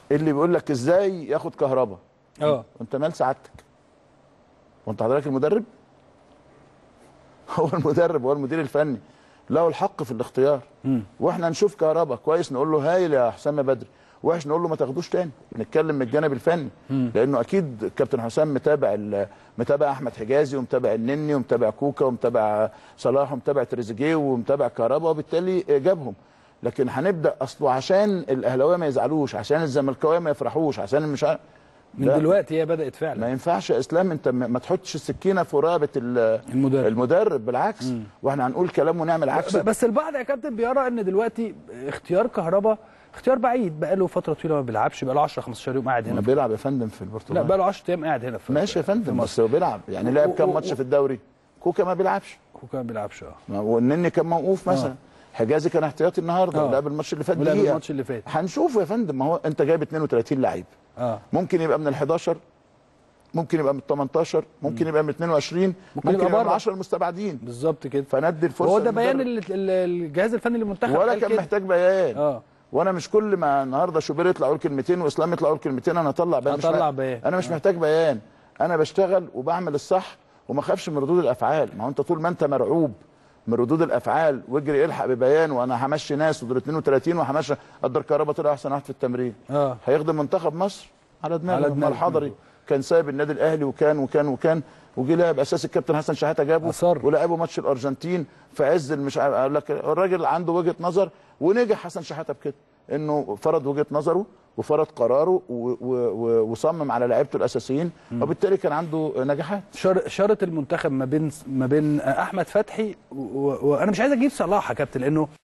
اللي بيقول لك ازاي ياخد كهرباء اه وانت مال سعادتك وانت حضرتك المدرب هو المدرب هو المدير الفني له الحق في الاختيار واحنا نشوف كهرباء كويس نقول له هايل يا حسام يا بدري وحش نقول له ما تاخدوش تاني نتكلم من الجانب الفني لانه اكيد كابتن حسام متابع ال- متابع احمد حجازي ومتابع النني ومتابع كوكا ومتابع صلاح ومتابع تريزيجيه ومتابع كهرباء وبالتالي جابهم لكن هنبدا اصله عشان الاهلاويه ما يزعلوش عشان الزملكاويه ما يفرحوش عشان مش عارف من لا. دلوقتي هي بدات فعلا ما ينفعش يا اسلام انت ما ما تحطش السكينه في رقبه ال- المدرب. المدرب بالعكس واحنا هنقول كلام ونعمل عكس ب- بس البعض يا كابتن بيرى ان دلوقتي اختيار كهربا اختيار بعيد بقاله فتره طويله ما بيلعبش بقاله 10 15 يوم قاعد ما هنا في- بيلعب يا فندم في لا البرتغال بقاله 10 ايام قاعد هنا في ماشي يا في فندم مصر بس هو بيلعب يعني لعب و- كام و- ماتش في الدوري كوكا ما بيلعبش كوكا ما بيلعبش اه ما- والنني كان موقوف مثلا حجازي كان احتياطي النهارده آه. ولعب الماتش اللي فات ولعب دقيقه الماتش اللي فات. هنشوفه يا فندم ما هو انت جايب 32 لعيب اه ممكن يبقى من ال 11 ممكن يبقى من ال 18 ممكن يبقى من 22 ممكن, يبقى يبقى من بره. 10 المستبعدين بالظبط كده فندي الفرصه هو ده بيان للمدرب. ال- ال- الجهاز الفني للمنتخب ولا قال كان كده. محتاج بيان اه وانا مش كل ما النهارده شوبير يطلع يقول كلمتين واسلام يطلع يقول كلمتين انا اطلع بيان مش هطلع مح- بيان. انا مش آه. محتاج بيان انا بشتغل وبعمل الصح وما اخافش من ردود الافعال ما هو انت طول ما انت مرعوب من ردود الافعال واجري الحق ببيان وانا همشي ناس ودول 32 وهمشي قدر كهربا طلع احسن واحد في التمرين اه هيخدم منتخب مصر على دماغه على على دماغه. الحضري كان سايب النادي الاهلي وكان وكان وكان وجي لعب اساسي الكابتن حسن شحاته جابه أصر. ولعبوا ماتش الارجنتين في عز مش اقول لك الراجل عنده وجهه نظر ونجح حسن شحاته بكده انه فرض وجهه نظره وفرض قراره و- و- و- وصمم على لعيبته الاساسيين وبالتالي كان عنده نجاحات شار- شارة المنتخب ما بين ما بين احمد فتحي و- و- وانا مش عايز اجيب صلاح يا كابتن لانه